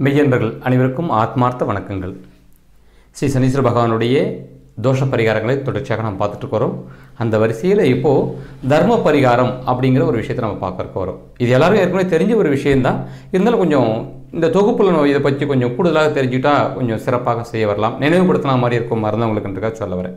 மெய்யன்பர்கள் அனைவருக்கும் ஆத்மார்த்த வணக்கங்கள் ஸ்ரீ சனீஸ்வர பகவானுடைய தோஷ பரிகாரங்களை தொடர்ச்சியாக நம்ம பார்த்துட்டு இருக்கிறோம் அந்த வரிசையில் இப்போது தர்ம பரிகாரம் அப்படிங்கிற ஒரு விஷயத்தை நம்ம பார்க்கறக்கு வரோம் இது எல்லாரும் ஏற்கனவே தெரிஞ்ச ஒரு விஷயம்தான் இருந்தாலும் கொஞ்சம் இந்த தொகுப்பில் நம்ம இதை பற்றி கொஞ்சம் கூடுதலாக தெரிஞ்சுக்கிட்டா கொஞ்சம் சிறப்பாக செய்ய வரலாம் நினைவுபடுத்தின மாதிரி இருக்கும் மறந்தவங்களுக்குன்றக்காக சொல்ல வரேன்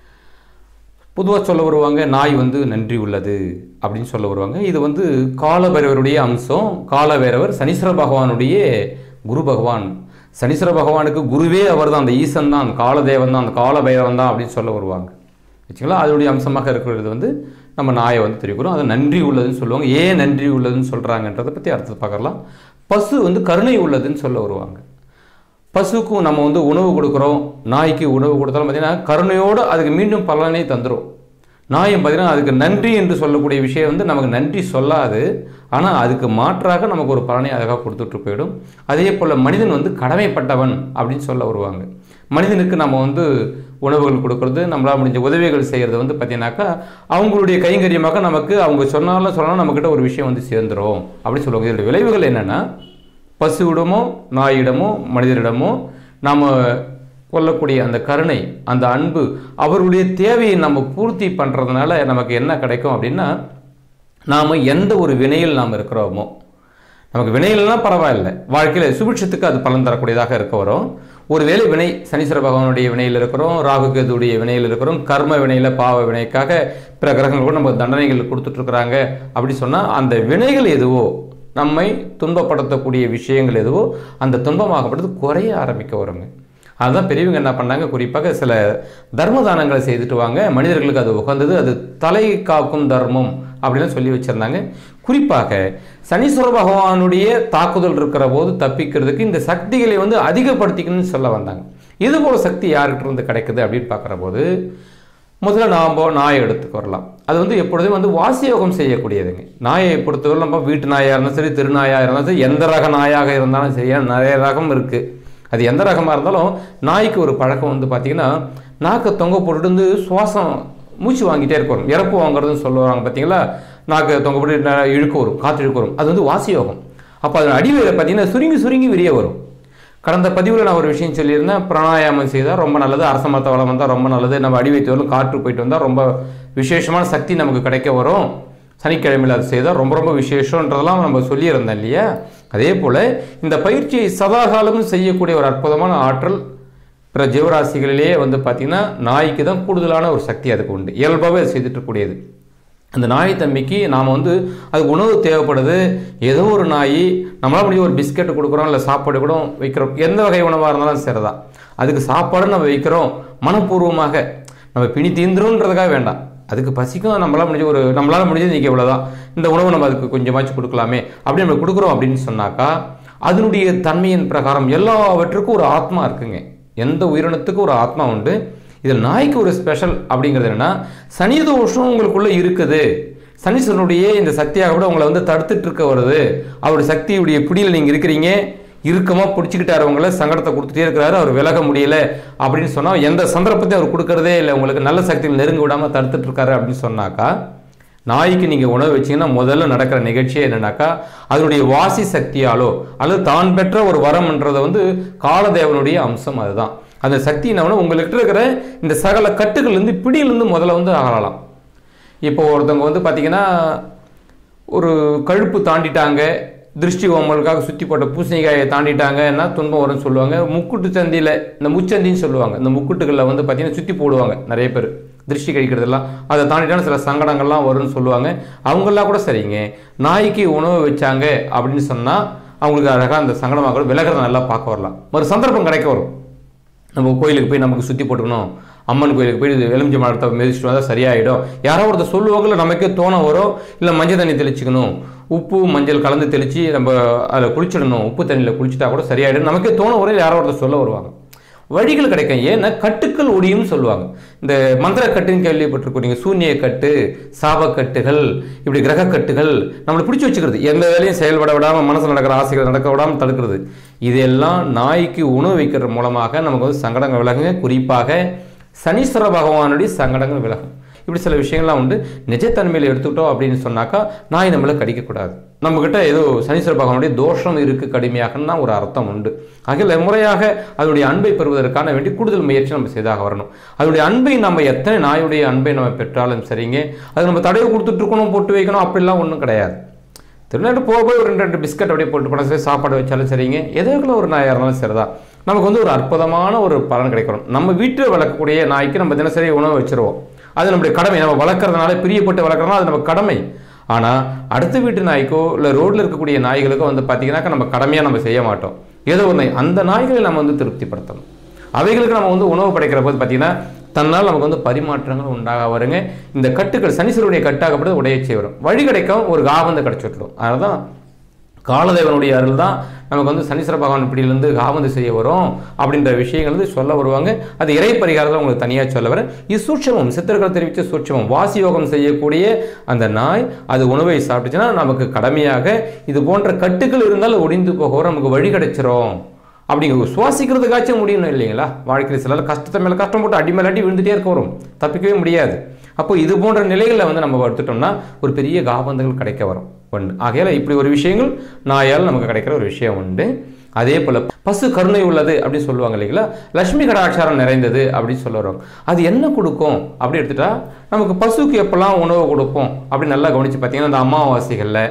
பொதுவாக சொல்ல வருவாங்க நாய் வந்து நன்றி உள்ளது அப்படின்னு சொல்ல வருவாங்க இது வந்து காலபைரவருடைய அம்சம் காலபைரவர் சனீஸ்வர பகவானுடைய குரு பகவான் சனீஸ்வர பகவானுக்கு குருவே அவர் தான் அந்த ஈசன் தான் காலதேவன் தான் அந்த காலபைரவன் தான் அப்படின்னு சொல்ல வருவாங்க வச்சுங்களா அதனுடைய அம்சமாக இருக்கிறது வந்து நம்ம நாயை வந்து தெரிவிக்கிறோம் அது நன்றி உள்ளதுன்னு சொல்லுவாங்க ஏன் நன்றி உள்ளதுன்னு சொல்கிறாங்கன்றதை பற்றி அடுத்தது பார்க்கலாம் பசு வந்து கருணை உள்ளதுன்னு சொல்ல வருவாங்க பசுக்கும் நம்ம வந்து உணவு கொடுக்குறோம் நாய்க்கு உணவு கொடுத்தாலும் பார்த்தீங்கன்னா கருணையோடு அதுக்கு மீண்டும் பலனை தந்துடும் நாயும் பார்த்தீங்கன்னா அதுக்கு நன்றி என்று சொல்லக்கூடிய விஷயம் வந்து நமக்கு நன்றி சொல்லாது ஆனால் அதுக்கு மாற்றாக நமக்கு ஒரு பலனை அழகாக கொடுத்துட்டு போயிடும் அதே போல் மனிதன் வந்து கடமைப்பட்டவன் அப்படின்னு சொல்ல வருவாங்க மனிதனுக்கு நம்ம வந்து உணவுகள் கொடுக்கறது நம்மளால் முடிஞ்ச உதவிகள் செய்கிறது வந்து பார்த்தீங்கன்னாக்கா அவங்களுடைய கைங்கரியமாக நமக்கு அவங்க சொன்னாலும் சொன்னாலும் நம்மக்கிட்ட ஒரு விஷயம் வந்து சேர்ந்துரும் அப்படின்னு சொல்லுவாங்க இதோட விளைவுகள் என்னென்னா பசுவிடமோ நாயிடமோ மனிதரிடமோ நாம் கொள்ளக்கூடிய அந்த கருணை அந்த அன்பு அவருடைய தேவையை நம்ம பூர்த்தி பண்ணுறதுனால நமக்கு என்ன கிடைக்கும் அப்படின்னா நாம் எந்த ஒரு வினையில் நாம் இருக்கிறோமோ நமக்கு வினையில்லாம் பரவாயில்லை வாழ்க்கையில் சுபிட்சத்துக்கு அது பலன் தரக்கூடியதாக இருக்க வரும் ஒருவேளை வினை சனீஸ்வர பகவானுடைய வினையில் இருக்கிறோம் ராகு கேதுடைய வினையில் இருக்கிறோம் கர்ம வினையில் பாவ வினைக்காக பிற கிரகங்கள் கூட நமக்கு தண்டனைகள் கொடுத்துட்ருக்குறாங்க அப்படி சொன்னால் அந்த வினைகள் எதுவோ நம்மை துன்பப்படுத்தக்கூடிய விஷயங்கள் எதுவோ அந்த துன்பமாகப்பட்டது குறைய ஆரம்பிக்க வருங்க அதுதான் பெரியவங்க என்ன பண்ணாங்க குறிப்பாக சில தர்ம தானங்களை செய்துட்டு வாங்க மனிதர்களுக்கு அது உகந்தது அது தலை காக்கும் தர்மம் அப்படின்னு சொல்லி வச்சுருந்தாங்க குறிப்பாக சனீஸ்வர பகவானுடைய தாக்குதல் இருக்கிற போது தப்பிக்கிறதுக்கு இந்த சக்திகளை வந்து அதிகப்படுத்திக்கணும்னு சொல்ல வந்தாங்க இது போல சக்தி யார்கிட்ட இருந்து கிடைக்குது அப்படின்னு பார்க்குற போது முதல்ல நாம் நாயை எடுத்துக்கு வரலாம் அது வந்து எப்பொழுதும் வந்து வாசியோகம் செய்யக்கூடியதுங்க நாயை பொறுத்தவரை நம்ம வீட்டு நாயாக இருந்தாலும் சரி திருநாயாக இருந்தாலும் சரி எந்த ரக நாயாக இருந்தாலும் சரி நிறைய ரகம் இருக்குது அது எந்த ரகமாக இருந்தாலும் நாய்க்கு ஒரு பழக்கம் வந்து பார்த்திங்கன்னா நாக்கை தொங்க போட்டுட்டு வந்து சுவாசம் மூச்சு வாங்கிட்டே இருக்கும் இறப்பு வாங்குறதுன்னு சொல்லுவாங்க பார்த்தீங்களா நாக்கு தொங்க போட்டு இழுக்க வரும் காற்று இழுக்க வரும் அது வந்து வாசியோகம் அப்போ அதன் அடிவேல பார்த்தீங்கன்னா சுருங்கி சுருங்கி விரிய வரும் கடந்த பதிவில் நான் ஒரு விஷயம் சொல்லியிருந்தேன் பிராணாயாமம் செய்தால் ரொம்ப நல்லது அரச மரத்த வளம் வந்தால் ரொம்ப நல்லது நம்ம அடி வைத்து வரலும் காற்று போயிட்டு வந்தால் ரொம்ப விசேஷமான சக்தி நமக்கு கிடைக்க வரும் சனிக்கிழமையில் அது செய்தால் ரொம்ப ரொம்ப விசேஷன்றதெல்லாம் நம்ம சொல்லியிருந்தோம் இல்லையா அதே போல் இந்த பயிற்சியை சதாகாலமும் செய்யக்கூடிய ஒரு அற்புதமான ஆற்றல் பிற ஜீவராசிகளிலேயே வந்து பார்த்திங்கன்னா நாய்க்கு தான் கூடுதலான ஒரு சக்தி அதுக்கு உண்டு இயல்பாகவே அது செய்துட்டு இருக்கக்கூடியது அந்த நாய் தம்பிக்கு நாம் வந்து அதுக்கு உணவு தேவைப்படுது ஏதோ ஒரு நாய் நம்மளால் முடியும் ஒரு பிஸ்கெட் கொடுக்குறோம் இல்லை சாப்பாடு கூட வைக்கிறோம் எந்த வகை உணவாக இருந்தாலும் சரிதான் அதுக்கு சாப்பாடு நம்ம வைக்கிறோம் மனப்பூர்வமாக நம்ம பிணி தீந்துருன்றதுக்காக வேண்டாம் அதுக்கு பசிக்கும் நம்மளால் முடிஞ்ச ஒரு நம்மளால் முடிஞ்சது இன்றைக்கி இவ்வளோதான் இந்த உணவு நம்ம அதுக்கு கொஞ்சமாச்சும் கொடுக்கலாமே அப்படி நம்ம கொடுக்குறோம் அப்படின்னு சொன்னாக்கா அதனுடைய தன்மையின் பிரகாரம் எல்லாவற்றுக்கும் ஒரு ஆத்மா இருக்குங்க எந்த உயிரினத்துக்கும் ஒரு ஆத்மா உண்டு இதில் நாய்க்கு ஒரு ஸ்பெஷல் அப்படிங்கிறது என்னென்னா சனி தோஷம் உங்களுக்குள்ளே இருக்குது சனீஸ்வரனுடைய இந்த சக்தியாக கூட உங்களை வந்து தடுத்துட்டு இருக்க வருது அவருடைய சக்தியுடைய பிடியில் நீங்கள் இருக்கிறீங்க இறுக்கமாக பிடிச்சிக்கிட்டாரு அவங்கள சங்கடத்தை கொடுத்துட்டே இருக்கிறாரு அவர் விலக முடியல அப்படின்னு சொன்னால் எந்த சந்தர்ப்பத்தையும் அவர் கொடுக்கறதே இல்லை உங்களுக்கு நல்ல சக்தியில் நெருங்க விடாமல் தடுத்துட்டு இருக்காரு அப்படின்னு சொன்னாக்கா நாய்க்கு நீங்கள் உணவு வச்சிங்கன்னா முதல்ல நடக்கிற நிகழ்ச்சியே என்னன்னாக்கா அதனுடைய வாசி சக்தியாலோ அல்லது தான் பெற்ற ஒரு வரம்ன்றதை வந்து காலதேவனுடைய அம்சம் அதுதான் அந்த சக்தி என்ன உங்கள்கிட்ட இருக்கிற இந்த சகல கட்டுகள்லேருந்து பிடியிலேருந்து முதல்ல வந்து அகலலாம் இப்போ ஒருத்தவங்க வந்து பார்த்திங்கன்னா ஒரு கழுப்பு தாண்டிட்டாங்க திருஷ்டி ஓமலுக்காக சுற்றி போட்ட பூசணிக்காயை தாண்டிட்டாங்கன்னா துன்பம் வரும்னு சொல்லுவாங்க முக்குட்டு சந்தியில் இந்த முச்சந்தின்னு சொல்லுவாங்க இந்த முக்குட்டுகளில் வந்து பார்த்திங்கன்னா சுற்றி போடுவாங்க நிறைய பேர் திருஷ்டி கழிக்கிறதெல்லாம் அதை தாண்டிட்டான சில சங்கடங்கள்லாம் வரும்னு சொல்லுவாங்க அவங்கெல்லாம் கூட சரிங்க நாய்க்கு உணவு வச்சாங்க அப்படின்னு சொன்னால் அவங்களுக்கு அழகாக அந்த சங்கடமாக கூட விலகிறத நல்லா பார்க்க வரலாம் ஒரு சந்தர்ப்பம் கிடைக்க வரும் நம்ம கோயிலுக்கு போய் நமக்கு சுற்றி போட்டுக்கணும் அம்மன் கோயிலுக்கு போய் எலுமிச்சை மரத்தை மிதிச்சுட்டு வந்தால் சரியாயிடும் யாரோ ஒருத்தர் சொல்லுவாங்கல்ல நமக்கே தோண வரும் இல்லை மஞ்சள் தண்ணி தெளிச்சுக்கணும் உப்பு மஞ்சள் கலந்து தெளித்து நம்ம அதில் குளிச்சிடணும் உப்பு தண்ணியில் குளிச்சுட்டா கூட சரியாயிடும் நமக்கே தோண வரையில் யாரோ ஒருத்தர் சொல்ல வருவாங்க வழிகள் கிடைக்கும் ஏன்னா கட்டுக்கள் ஒடியும் சொல்லுவாங்க இந்த மந்திர கட்டுன்னு கேள்விப்பட்டிருக்கீங்க சூன்ய கட்டு சாபக்கட்டுகள் இப்படி கிரக கட்டுகள் நம்மளை பிடிச்சி வச்சுக்கிறது எந்த வேலையும் செயல்பட விடாமல் மனசில் நடக்கிற ஆசைகள் நடக்க விடாமல் தடுக்கிறது இதெல்லாம் நாய்க்கு உணவு வைக்கிறது மூலமாக நமக்கு வந்து சங்கடங்கள் விலகுங்க குறிப்பாக சனீஸ்வர பகவானுடைய சங்கடங்கள் விலகும் இப்படி சில விஷயங்கள்லாம் உண்டு நிஜத்தன்மையில் எடுத்துக்கிட்டோம் அப்படின்னு சொன்னாக்கா நாய் நம்மளை கடிக்கக்கூடாது நம்மக்கிட்ட ஏதோ சனீஸ்வர பகவானுடைய தோஷம் இருக்கு கடுமையாகன்னு தான் ஒரு அர்த்தம் உண்டு ஆகிய முறையாக அதனுடைய அன்பை பெறுவதற்கான வேண்டி கூடுதல் முயற்சி நம்ம செய்தாக வரணும் அதனுடைய அன்பை நம்ம எத்தனை நாயுடைய அன்பை நம்ம பெற்றாலும் சரிங்க அது நம்ம தடவை கொடுத்துட்டு இருக்கணும் போட்டு வைக்கணும் அப்படிலாம் ஒன்றும் கிடையாது திருநாட்டு போக போய் ஒரு ரெண்டு ரெண்டு பிஸ்கட் அப்படியே போட்டு போனால் சரி சாப்பாடு வச்சாலும் சரிங்க எதுக்குள்ள ஒரு நாயாக இருந்தாலும் சரிதான் நமக்கு வந்து ஒரு அற்புதமான ஒரு பலன் கிடைக்கணும் நம்ம வீட்டில் வளர்க்கக்கூடிய நாய்க்கு நம்ம தினசரி உணவு வச்சிருவோம் அது நம்முடைய கடமை நம்ம வளர்க்குறதுனால பிரியப்பட்டு வளர்க்குறதுனால அது நம்ம கடமை ஆனால் அடுத்த வீட்டு நாய்க்கோ இல்லை ரோட்டில் இருக்கக்கூடிய நாய்களுக்கோ வந்து பார்த்தீங்கன்னாக்கா நம்ம கடமையாக நம்ம செய்ய மாட்டோம் ஏதோ ஒரு நாய் அந்த நாய்களை நம்ம வந்து திருப்திப்படுத்தணும் அவைகளுக்கு நம்ம வந்து உணவு படைக்கிற போது பார்த்தீங்கன்னா தன்னால் நமக்கு வந்து பரிமாற்றங்கள் உண்டாக வருங்க இந்த கட்டுக்கள் சனீஸ்வருடைய கட்டாகப்படுறது உடையச்சே வரும் வழி கிடைக்கும் ஒரு காவந்து கிடைச்சி விட்டுரும் அதனால தான் காலதேவனுடைய அருள் தான் நமக்கு வந்து சனீஸ்வர பகவான் இப்படியிலேருந்து காவந்து செய்ய வரும் அப்படின்ற விஷயங்கள் வந்து சொல்ல வருவாங்க அது இறை பரிகாரத்தில் உங்களுக்கு தனியாக சொல்ல வரேன் இது சூட்சமம் சித்தர்கள் தெரிவித்த சூட்சமம் வாசி யோகம் செய்யக்கூடிய அந்த நாய் அது உணவை சாப்பிட்டுச்சுன்னா நமக்கு கடமையாக இது போன்ற கட்டுக்கள் இருந்தாலும் ஒடிந்து போக நமக்கு வழி கிடைச்சிரும் அப்படிங்கிற சுவாசிக்கிறதுக்காச்சும் முடியணும் இல்லைங்களா வாழ்க்கையில் சிலர் கஷ்டத்தை மேலே கஷ்டம் போட்டு அடி மேலே அடி விழுந்துட்டே இருக்க வரும் தப்பிக்கவே முடியாது அப்போ இது போன்ற நிலைகளில் வந்து நம்ம எடுத்துட்டோம்னா ஒரு பெரிய காபந்தங்கள் கிடைக்க வரும் ஒன்று ஆகையால் இப்படி ஒரு விஷயங்கள் நாயால் நமக்கு கிடைக்கிற ஒரு விஷயம் உண்டு அதே போல் பசு கருணை உள்ளது அப்படின்னு சொல்லுவாங்க இல்லைங்களா லட்சுமி கடாச்சாரம் நிறைந்தது அப்படின்னு சொல்ல வருவாங்க அது என்ன கொடுக்கும் அப்படி எடுத்துட்டா நமக்கு பசுக்கு எப்பெல்லாம் உணவு கொடுப்போம் அப்படி நல்லா கவனித்து பார்த்தீங்கன்னா அந்த அமாவாசைகளில்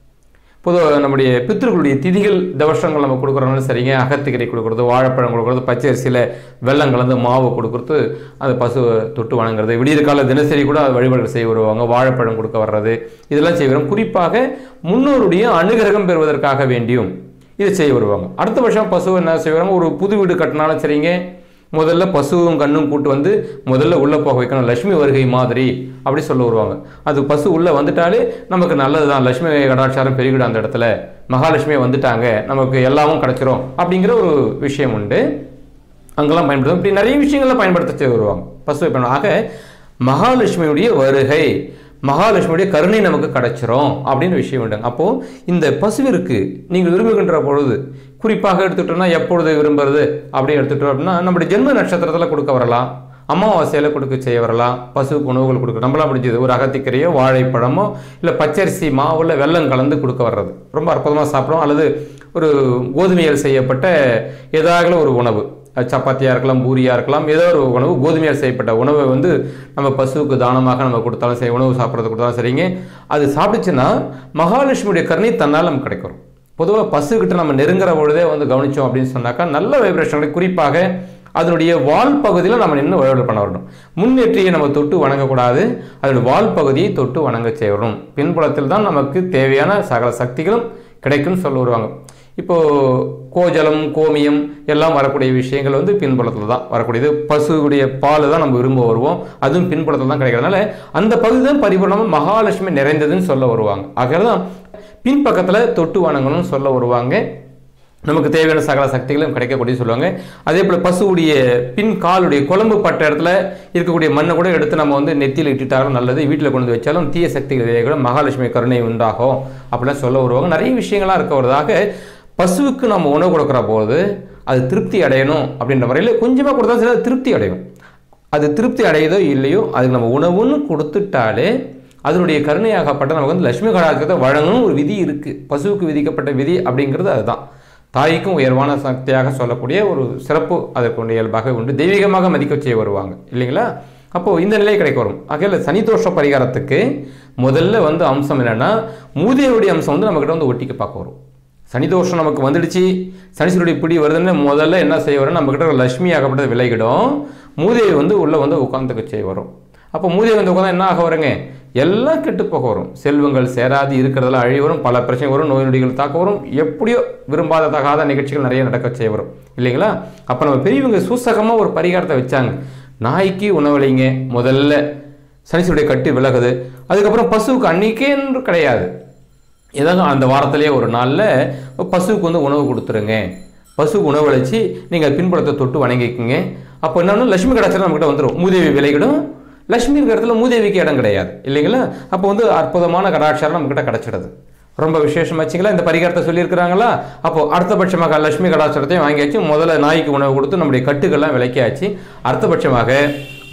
பொதுவாக நம்முடைய பித்திருக்களுடைய திதிகள் தவஷங்கள் நம்ம கொடுக்குறோம்னாலும் சரிங்க அகத்திக்கரை கொடுக்குறது வாழைப்பழம் கொடுக்குறது பச்சை அரிசியில் வெள்ளம் கலந்து மாவு கொடுக்குறது அந்த பசு தொட்டு வணங்குறது விடியற் கால தினசரி கூட அது வழிபாடுகள் செய்ய வருவாங்க வாழைப்பழம் கொடுக்க வர்றது இதெல்லாம் செய்கிறோம் குறிப்பாக முன்னோருடைய அனுகிரகம் பெறுவதற்காக வேண்டியும் இதை செய்ய வருவாங்க அடுத்த வருஷம் பசு என்ன செய்வாங்க ஒரு புது வீடு கட்டினாலும் சரிங்க முதல்ல பசுவும் கண்ணும் கூட்டு வந்து முதல்ல உள்ளே போக வைக்கணும் லட்சுமி வருகை மாதிரி அப்படி சொல்ல வருவாங்க அது பசு உள்ளே வந்துட்டாலே நமக்கு நல்லது தான் லட்சுமி கடாச்சாரம் பெருகிடும் அந்த இடத்துல மகாலட்சுமி வந்துட்டாங்க நமக்கு எல்லாமும் கிடச்சிரும் அப்படிங்கிற ஒரு விஷயம் உண்டு அங்கெல்லாம் பயன்படுத்தும் இப்படி நிறைய விஷயங்களை பயன்படுத்த செய்து வருவாங்க பசுவை பயன் ஆக மகாலட்சுமியுடைய வருகை மகாலட்சுமியுடைய கருணை நமக்கு கிடைச்சிரும் அப்படின்னு விஷயம் உண்டுங்க அப்போது இந்த பசுவிற்கு நீங்கள் விரும்புகின்ற பொழுது குறிப்பாக எடுத்துட்டோம்னா எப்பொழுது விரும்புறது அப்படின்னு எடுத்துட்டோம் அப்படின்னா நம்முடைய ஜென்ம நட்சத்திரத்தில் கொடுக்க வரலாம் அமாவாசையில் கொடுக்க செய்ய வரலாம் பசுவுக்கு உணவுகள் கொடுக்க நம்மளாம் பிடிச்சது ஒரு அகத்திக்கரையோ வாழைப்பழமோ இல்லை பச்சரிசி மாவுல வெல்லம் கலந்து கொடுக்க வர்றது ரொம்ப அற்புதமாக சாப்பிடும் அல்லது ஒரு கோதுமையால் செய்யப்பட்ட ஏதாவது ஒரு உணவு அது சப்பாத்தியாக இருக்கலாம் பூரியாக இருக்கலாம் ஏதோ ஒரு உணவு கோதுமையால் செய்யப்பட்ட உணவை வந்து நம்ம பசுவுக்கு தானமாக நம்ம கொடுத்தாலும் சரி உணவு சாப்பிட்றது கொடுத்தாலும் சரிங்க அது சாப்பிட்டுச்சுன்னா மகாலட்சுமியுடைய கருணை தன்னால் நமக்கு கிடைக்கும் பொதுவாக பசுக்கிட்ட நம்ம நெருங்குற பொழுதே வந்து கவனித்தோம் அப்படின்னு சொன்னாக்கா நல்ல வைப்ரேஷன்களை குறிப்பாக அதனுடைய வால் பகுதியில் நம்ம நின்று வழிபாடு பண்ண வரணும் முன்னேற்றியை நம்ம தொட்டு வணங்கக்கூடாது அதனுடைய வால் பகுதியை தொட்டு வணங்க செய்யணும் பின்புலத்தில் தான் நமக்கு தேவையான சகல சக்திகளும் கிடைக்கும்னு சொல்ல வருவாங்க இப்போ கோஜலம் கோமியம் எல்லாம் வரக்கூடிய விஷயங்கள் வந்து பின்புலத்தில் தான் வரக்கூடியது பசுவுடைய பால் தான் நம்ம விரும்ப வருவோம் அதுவும் பின்புலத்தில் தான் கிடைக்கிறதுனால அந்த பகுதி தான் பரிபூர்ணமாக மகாலட்சுமி நிறைந்ததுன்னு சொல்ல வருவாங்க ஆகிறது தான் பின்பக்கத்தில் தொட்டு வணங்கணும்னு சொல்ல வருவாங்க நமக்கு தேவையான சகல சக்திகளும் கிடைக்கக்கூடிய சொல்லுவாங்க அதே போல் பசுவுடைய பின் காலுடைய குழம்பு பட்ட இடத்துல இருக்கக்கூடிய மண்ணை கூட எடுத்து நம்ம வந்து நெத்தியில் இட்டுட்டாலும் நல்லது வீட்டில் கொண்டு வந்து வச்சாலும் தீய சக்திகள் கூட மகாலட்சுமி கருணை உண்டாகும் அப்படிலாம் சொல்ல வருவாங்க நிறைய விஷயங்கள்லாம் இருக்க வருவதாக பசுவுக்கு நம்ம உணவு கொடுக்குற போது அது திருப்தி அடையணும் அப்படின்ற முறையில் கொஞ்சமாக கொடுத்தா சரி அது திருப்தி அடையும் அது திருப்தி அடையுதோ இல்லையோ அதுக்கு நம்ம உணவுன்னு கொடுத்துட்டாலே அதனுடைய கருணையாகப்பட்ட நமக்கு வந்து லட்சுமி கடாச்சத்தை வழங்கணும் ஒரு விதி இருக்குது பசுவுக்கு விதிக்கப்பட்ட விதி அப்படிங்கிறது அதுதான் தாய்க்கும் உயர்வான சக்தியாக சொல்லக்கூடிய ஒரு சிறப்பு அதற்கு இயல்பாக உண்டு தெய்வீகமாக மதிக்க செய்ய வருவாங்க இல்லைங்களா அப்போது இந்த நிலை கிடைக்க வரும் ஆகையில் சனிதோஷ பரிகாரத்துக்கு முதல்ல வந்து அம்சம் என்னென்னா மூதேவியுடைய அம்சம் வந்து நம்மக்கிட்ட வந்து ஒட்டிக்க பார்க்க வரும் சனிதோஷம் நமக்கு வந்துடுச்சு சனீஸ்வருடைய பிடி வருதுன்னு முதல்ல என்ன செய்ய வரும் நம்மக்கிட்ட லட்சுமி ஆகப்பட்டது விலகிடும் மூதேவி வந்து உள்ளே வந்து உட்காந்துக்க செய்ய வரும் அப்போ மூதேவி வந்து உட்காந்தா என்ன ஆக வருங்க எல்லாம் கெட்டு போக வரும் செல்வங்கள் சேராது இருக்கிறதெல்லாம் அழி வரும் பல பிரச்சனை வரும் நோய் நொடிகள் தாக்க வரும் எப்படியோ விரும்பாத தகாத நிகழ்ச்சிகள் நிறைய நடக்க செய்ய வரும் இல்லைங்களா அப்போ நம்ம பெரியவங்க சூசகமாக ஒரு பரிகாரத்தை வச்சாங்க நாய்க்கு உணவளிங்க முதல்ல சனீஸ்வருடைய கட்டு விலகுது அதுக்கப்புறம் பசுவுக்கு அன்னைக்கே என்று கிடையாது ஏதாவது அந்த வாரத்திலேயே ஒரு நாளில் பசுவுக்கு வந்து உணவு கொடுத்துருங்க பசுவுக்கு உணவு அளித்து நீங்கள் பின்புலத்தை தொட்டு வணங்கிக்குங்க அப்போ என்னன்னா லட்சுமி கடாச்சாரம் நம்மகிட்ட வந்துடும் மூதேவி விலைகிடும் லட்சுமி இருக்கிற இடத்துல மூதேவிக்கு இடம் கிடையாது இல்லைங்களா அப்போ வந்து அற்புதமான கடாச்சாரம் நம்மக்கிட்ட கிடச்சிடுது ரொம்ப விசேஷமாச்சுங்களா இந்த பரிகாரத்தை சொல்லியிருக்கிறாங்களா அப்போ அடுத்தபட்சமாக லட்சுமி கடாச்சாரத்தையும் வாங்கியாச்சு முதல்ல நாய்க்கு உணவு கொடுத்து நம்முடைய கட்டுக்கள்லாம் விளக்கியாச்சு அடுத்தபட்சமாக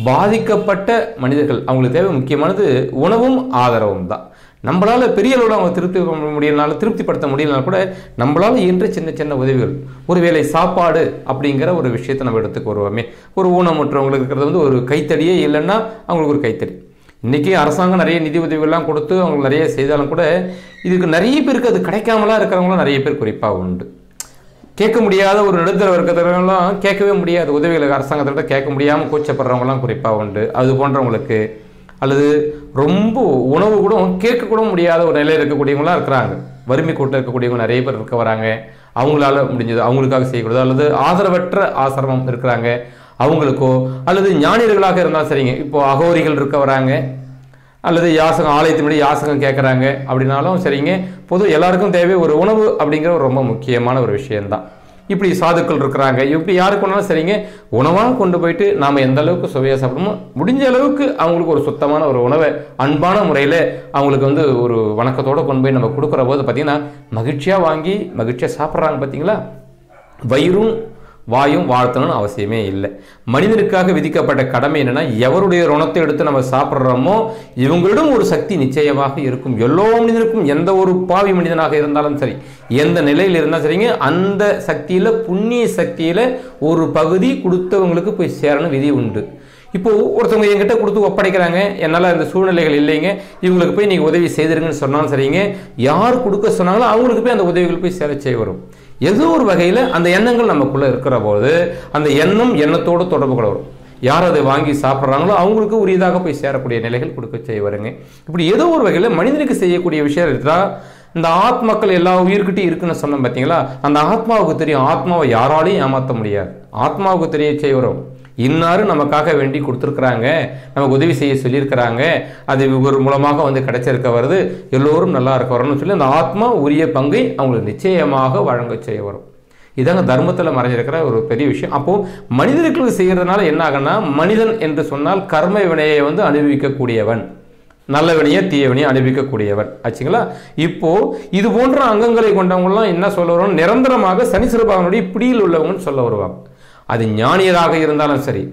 பாதிக்கப்பட்ட மனிதர்கள் அவங்களுக்கு தேவை முக்கியமானது உணவும் ஆதரவும் தான் நம்மளால பெரிய அளவில் அவங்க திருப்தி பண்ண முடியலனாலும் திருப்திப்படுத்த முடியலனாலும் கூட நம்மளால இயன்ற சின்ன சின்ன உதவிகள் ஒருவேளை சாப்பாடு அப்படிங்கிற ஒரு விஷயத்தை நம்ம எடுத்துக்கு வருவோமே ஒரு ஊனமுற்றவங்களுக்கு இருக்கிறது வந்து ஒரு கைத்தடியே இல்லைன்னா அவங்களுக்கு ஒரு கைத்தடி இன்றைக்கி அரசாங்கம் நிறைய நிதி உதவிகள்லாம் கொடுத்து அவங்களுக்கு நிறைய செய்தாலும் கூட இதுக்கு நிறைய பேருக்கு அது கிடைக்காமலாம் இருக்கிறவங்களும் நிறைய பேர் குறிப்பாக உண்டு கேட்க முடியாத ஒரு நடுத்தர வர்க்கத்தினரெல்லாம் கேட்கவே முடியாது உதவிகளை அரசாங்கத்திட்ட கேட்க முடியாமல் கூச்சப்படுறவங்கலாம் குறிப்பாக உண்டு அது போன்றவங்களுக்கு அல்லது ரொம்ப உணவு கூட கேட்க கூட முடியாத ஒரு நிலையில் இருக்கக்கூடியவங்களாம் இருக்கிறாங்க வறுமை கூட்டம் இருக்கக்கூடியவங்க நிறைய பேர் இருக்க வராங்க அவங்களால முடிஞ்சது அவங்களுக்காக செய்யக்கூடாது அல்லது ஆதரவற்ற ஆசிரமம் இருக்கிறாங்க அவங்களுக்கோ அல்லது ஞானியர்களாக இருந்தாலும் சரிங்க இப்போ அகோரிகள் இருக்க வராங்க அல்லது யாசகம் ஆலயத்தின் முன்னாடி யாசகம் கேட்குறாங்க அப்படின்னாலும் சரிங்க பொது எல்லாருக்கும் தேவை ஒரு உணவு அப்படிங்கிற ஒரு ரொம்ப முக்கியமான ஒரு விஷயம்தான் இப்படி சாதுக்கள் இருக்கிறாங்க இப்படி யாருக்கு வேணாலும் சரிங்க உணவாக கொண்டு போயிட்டு நாம் எந்த அளவுக்கு சுவையாக சாப்பிடணுமோ முடிஞ்ச அளவுக்கு அவங்களுக்கு ஒரு சுத்தமான ஒரு உணவை அன்பான முறையில் அவங்களுக்கு வந்து ஒரு வணக்கத்தோடு கொண்டு போய் நம்ம கொடுக்குற போது பார்த்திங்கன்னா மகிழ்ச்சியாக வாங்கி மகிழ்ச்சியாக சாப்பிட்றாங்க பார்த்தீங்களா வயிறும் வாயும் வாழ்த்தணும்னு அவசியமே இல்லை மனிதனுக்காக விதிக்கப்பட்ட கடமை என்னன்னா எவருடைய ருணத்தை எடுத்து நம்ம சாப்பிட்றோமோ இவங்களிடம் ஒரு சக்தி நிச்சயமாக இருக்கும் எல்லா மனிதனுக்கும் எந்த ஒரு பாவி மனிதனாக இருந்தாலும் சரி எந்த நிலையில் இருந்தாலும் சரிங்க அந்த சக்தியில் புண்ணிய சக்தியில் ஒரு பகுதி கொடுத்தவங்களுக்கு போய் சேரணும் விதி உண்டு இப்போ ஒருத்தவங்க என்கிட்ட கொடுத்து ஒப்படைக்கிறாங்க என்னால் அந்த சூழ்நிலைகள் இல்லைங்க இவங்களுக்கு போய் நீங்கள் உதவி செய்திருங்கன்னு சொன்னாலும் சரிங்க யார் கொடுக்க சொன்னாங்களோ அவங்களுக்கு போய் அந்த உதவிகள் போய் சேர செய்ய வரும் ஏதோ ஒரு வகையில் அந்த எண்ணங்கள் நமக்குள்ளே இருக்கிற போது அந்த எண்ணம் எண்ணத்தோடு தொடர்பு கொள்ள வரும் யார் அதை வாங்கி சாப்பிட்றாங்களோ அவங்களுக்கு உரியதாக போய் சேரக்கூடிய நிலைகள் கொடுக்க செய்ய வருங்க இப்படி ஏதோ ஒரு வகையில் மனிதனுக்கு செய்யக்கூடிய விஷயம் இருந்தால் இந்த ஆத்மாக்கள் எல்லா உயிர்கிட்டையும் இருக்குன்னு சொன்னோம் பார்த்தீங்களா அந்த ஆத்மாவுக்கு தெரியும் ஆத்மாவை யாராலையும் ஏமாற்ற முடியாது ஆத்மாவுக்கு தெரிய செய்ய வரும் இன்னாரும் நமக்காக வேண்டி கொடுத்துருக்குறாங்க நமக்கு உதவி செய்ய சொல்லியிருக்கிறாங்க அது இவர் மூலமாக வந்து கிடைச்சிருக்க வருது எல்லோரும் நல்லா இருக்க வரணும்னு சொல்லி அந்த ஆத்மா உரிய பங்கை அவங்களுக்கு நிச்சயமாக வழங்க செய்ய வரும் இதாங்க தர்மத்தில் மறைஞ்சிருக்கிற ஒரு பெரிய விஷயம் அப்போது மனிதர்களுக்கு செய்கிறதுனால என்ன ஆகுன்னா மனிதன் என்று சொன்னால் கர்ம வினையை வந்து அனுபவிக்கக்கூடியவன் நல்ல வினையை தீய வினையை அனுபவிக்கக்கூடியவன் ஆச்சுங்களா இப்போ இது போன்ற அங்கங்களை கொண்டவங்கலாம் என்ன சொல்ல வருவாங்க நிரந்தரமாக சனீஸ்வர பகவானுடைய பிடியில் உள்ளவங்கன்னு சொல்ல வருவாங்க அது ஞானியராக இருந்தாலும் சரி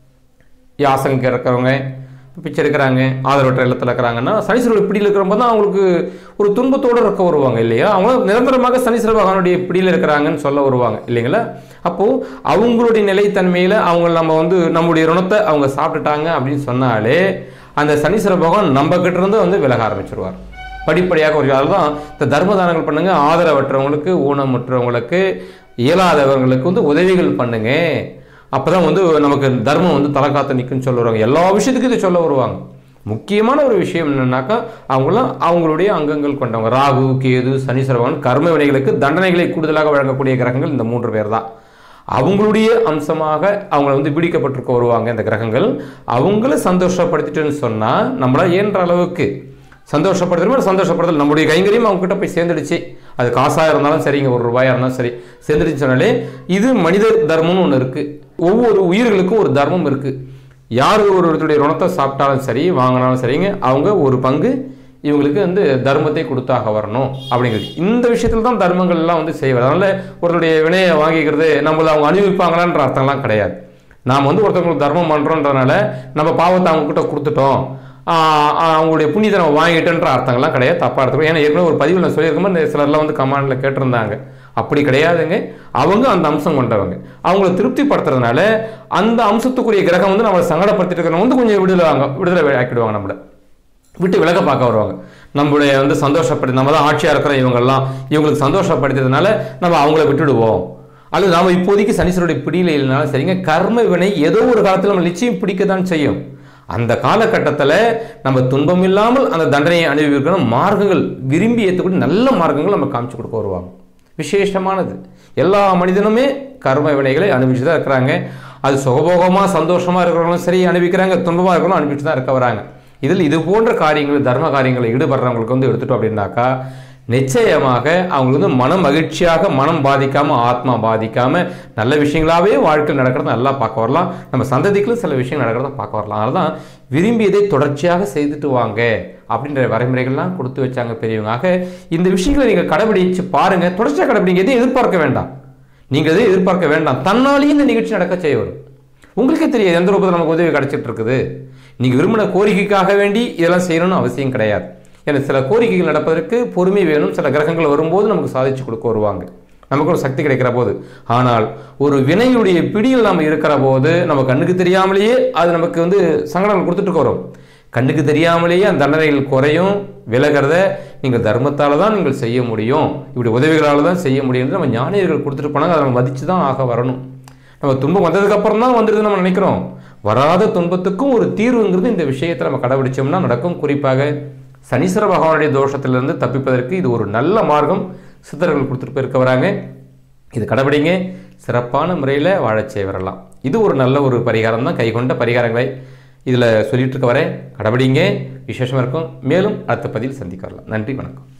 யாசங்க இருக்கிறவங்க பிச்சை இருக்கிறாங்க ஆதரவற்ற இல்லத்தில் இருக்கிறாங்கன்னா சனீஸ்வரர் பிடியில் இருக்கிறப்ப தான் அவங்களுக்கு ஒரு துன்பத்தோடு இருக்க வருவாங்க இல்லையா அவங்க நிரந்தரமாக சனீஸ்வர பகவானுடைய பிடியில் இருக்கிறாங்கன்னு சொல்ல வருவாங்க இல்லைங்களா அப்போது அவங்களுடைய நிலைத்தன்மையில் அவங்க நம்ம வந்து நம்முடைய ருணத்தை அவங்க சாப்பிட்டுட்டாங்க அப்படின்னு சொன்னாலே அந்த சனீஸ்வர பகவான் நம்ம கிட்ட இருந்து வந்து விலக ஆரம்பிச்சிருவார் படிப்படியாக ஒரு அதுதான் இந்த தர்ம தானங்கள் பண்ணுங்க ஆதரவற்றவங்களுக்கு ஊனமுற்றவங்களுக்கு இயலாதவங்களுக்கு வந்து உதவிகள் பண்ணுங்க அப்பதான் வந்து நமக்கு தர்மம் வந்து தலை காத்து நிற்கும்னு சொல்ல வருவாங்க எல்லா விஷயத்துக்கும் இதை சொல்ல வருவாங்க முக்கியமான ஒரு விஷயம் என்னன்னாக்கா அவங்களாம் அவங்களுடைய அங்கங்கள் கொண்டவங்க ராகு கேது சனீஸ்வரவன் கர்ம வினைகளுக்கு தண்டனைகளை கூடுதலாக வழங்கக்கூடிய கிரகங்கள் இந்த மூன்று பேர் தான் அவங்களுடைய அம்சமாக அவங்கள வந்து பிடிக்கப்பட்டிருக்க வருவாங்க இந்த கிரகங்கள் அவங்கள சந்தோஷப்படுத்திட்டுன்னு சொன்னால் நம்மளால் இயன்ற அளவுக்கு சந்தோஷப்படுத்துற சந்தோஷப்படுத்தல் நம்முடைய கைங்கரியம் அவங்க கிட்ட போய் சேர்ந்துடுச்சு அது காசாக இருந்தாலும் சரிங்க ஒரு ரூபாயாக இருந்தாலும் சரி சேர்ந்துடுச்சு சொன்னாலே இது மனித தர்மம்னு ஒன்று இருக்குது ஒவ்வொரு உயிர்களுக்கும் ஒரு தர்மம் இருக்குது யார் ஒருத்தருடைய ருணத்தை சாப்பிட்டாலும் சரி வாங்கினாலும் சரிங்க அவங்க ஒரு பங்கு இவங்களுக்கு வந்து தர்மத்தை கொடுத்தாக வரணும் அப்படிங்கிறது இந்த விஷயத்தில் தான் தர்மங்கள் எல்லாம் வந்து செய்வது அதனால் ஒருத்தருடைய வினையை வாங்கிக்கிறது நம்மளை அவங்க அனுபவிப்பாங்களான்ற அர்த்தம்லாம் கிடையாது நாம் வந்து ஒருத்தவங்களுக்கு தர்மம் பண்ணுறோன்றனால நம்ம பாவத்தை அவங்க கிட்ட கொடுத்துட்டோம் ஆஹ் ஆஹ் அவங்களுடைய புண்ணியத்தை நம்ம வாங்கிட்டோன்ற அர்த்தங்கள்லாம் கிடையாது தப்பாக எடுத்துக்கணும் ஏன்னா ஏற்கனவே ஒரு பதிவில் நான் சொல்லியிருக்கோம் இந்த சிலர்லாம் வந்து கமாண்டில் கேட்டிருந்தாங்க அப்படி கிடையாதுங்க அவங்க அந்த அம்சம் கொண்டவங்க அவங்கள திருப்திப்படுத்துறதுனால அந்த அம்சத்துக்குரிய கிரகம் வந்து நம்மளை சங்கடப்படுத்திட்டு இருக்கிறவங்க வந்து கொஞ்சம் விடுதலை வாங்க விடுதலை ஆக்கிடுவாங்க நம்மளை விட்டு விலக பார்க்க வருவாங்க நம்மளுடைய வந்து சந்தோஷப்படுத்தி நம்ம தான் ஆட்சியாக இருக்கிற இவங்கெல்லாம் இவங்களுக்கு சந்தோஷப்படுத்துறதுனால நம்ம அவங்கள விட்டுடுவோம் அல்லது நாம் இப்போதைக்கு சனீஸ்வருடைய பிடியில் இல்லைனாலும் சரிங்க கர்ம வினை ஏதோ ஒரு காலத்தில் நம்ம நிச்சயம் பிடிக்க தான் செய்யும் அந்த காலகட்டத்தில் நம்ம துன்பம் இல்லாமல் அந்த தண்டனையை அனுபவிக்கணும் மார்க்கங்கள் விரும்பி ஏற்றக்கூடிய நல்ல மார்க்கங்கள் நம்ம காமிச்சு கொடுக்க வருவாங்க விசேஷமானது எல்லா மனிதனுமே கர்ம வினைகளை அனுபவிச்சு தான் இருக்கிறாங்க அது சுகபோகமாக சந்தோஷமாக இருக்கிறவங்களும் சரி அனுபவிக்கிறாங்க துன்பமாக இருக்கிறவங்களும் அனுபவிச்சு தான் இருக்க வராங்க இதில் இது போன்ற காரியங்கள் தர்ம காரியங்களை ஈடுபடுறவங்களுக்கு வந்து எடுத்துட்டோம் அப்படின்னாக்கா நிச்சயமாக அவங்களுக்கு வந்து மனம் மகிழ்ச்சியாக மனம் பாதிக்காம ஆத்மா பாதிக்காம நல்ல விஷயங்களாவே வாழ்க்கையில் நடக்கிறத நல்லா பார்க்க வரலாம் நம்ம சந்ததிகளும் சில விஷயங்கள் நடக்கிறத பார்க்க வரலாம் அதனால தான் விரும்பியதை தொடர்ச்சியாக செய்துட்டு வாங்க அப்படின்ற வரைமுறைகள்லாம் கொடுத்து வச்சாங்க பெரியவங்க ஆக இந்த விஷயங்களை நீங்கள் கடைபிடிச்சு பாருங்க தொடர்ச்சியாக கடைபிடிங்க எதையும் எதிர்பார்க்க வேண்டாம் நீங்கள் எதையும் எதிர்பார்க்க வேண்டாம் தன்னாலேயே இந்த நிகழ்ச்சி நடக்க செய்ய வரும் உங்களுக்கே தெரியாது எந்த ரூபத்தில் நமக்கு உதவி கிடைச்சிட்டு இருக்குது நீங்கள் விரும்பின கோரிக்கைக்காக வேண்டி இதெல்லாம் செய்யணும்னு அவசியம் கிடையாது ஏன்னா சில கோரிக்கைகள் நடப்பதற்கு பொறுமை வேணும் சில கிரகங்கள் வரும்போது நமக்கு சாதிச்சு கொடுக்க வருவாங்க நமக்கு ஒரு சக்தி கிடைக்கிற போது ஆனால் ஒரு வினையுடைய பிடியில் நாம் இருக்கிற போது நம்ம கண்ணுக்கு தெரியாமலேயே அது நமக்கு வந்து சங்கடங்கள் கொடுத்துட்டு வரும் கண்ணுக்கு தெரியாமலேயே அந்த தண்டனைகள் குறையும் விலகிறத நீங்கள் தர்மத்தால் தான் நீங்கள் செய்ய முடியும் இப்படி உதவிகளால் தான் செய்ய முடியும்னு நம்ம ஞானியர்கள் கொடுத்துட்டு போனாங்க அதை நம்ம மதித்து தான் ஆக வரணும் நம்ம துன்பம் வந்ததுக்கு அப்புறம் தான் வந்துடுது நம்ம நினைக்கிறோம் வராத துன்பத்துக்கும் ஒரு தீர்வுங்கிறது இந்த விஷயத்தை நம்ம கடைபிடிச்சோம்னா நடக்கும் குறிப்பாக சனீஸ்வர பகவானுடைய தோஷத்திலிருந்து தப்பிப்பதற்கு இது ஒரு நல்ல மார்க்கம் சித்தர்கள் கொடுத்துட்டு போயிருக்க வராங்க இது கடைபிடிங்க சிறப்பான முறையில் வாழச் செய்ய வரலாம் இது ஒரு நல்ல ஒரு பரிகாரம் தான் கைகொண்ட பரிகாரங்களை இதில் சொல்லிட்டு இருக்க வரேன் கடைபிடிங்க விசேஷமாக இருக்கும் மேலும் அடுத்த பதிவில் சந்திக்க வரலாம் நன்றி வணக்கம்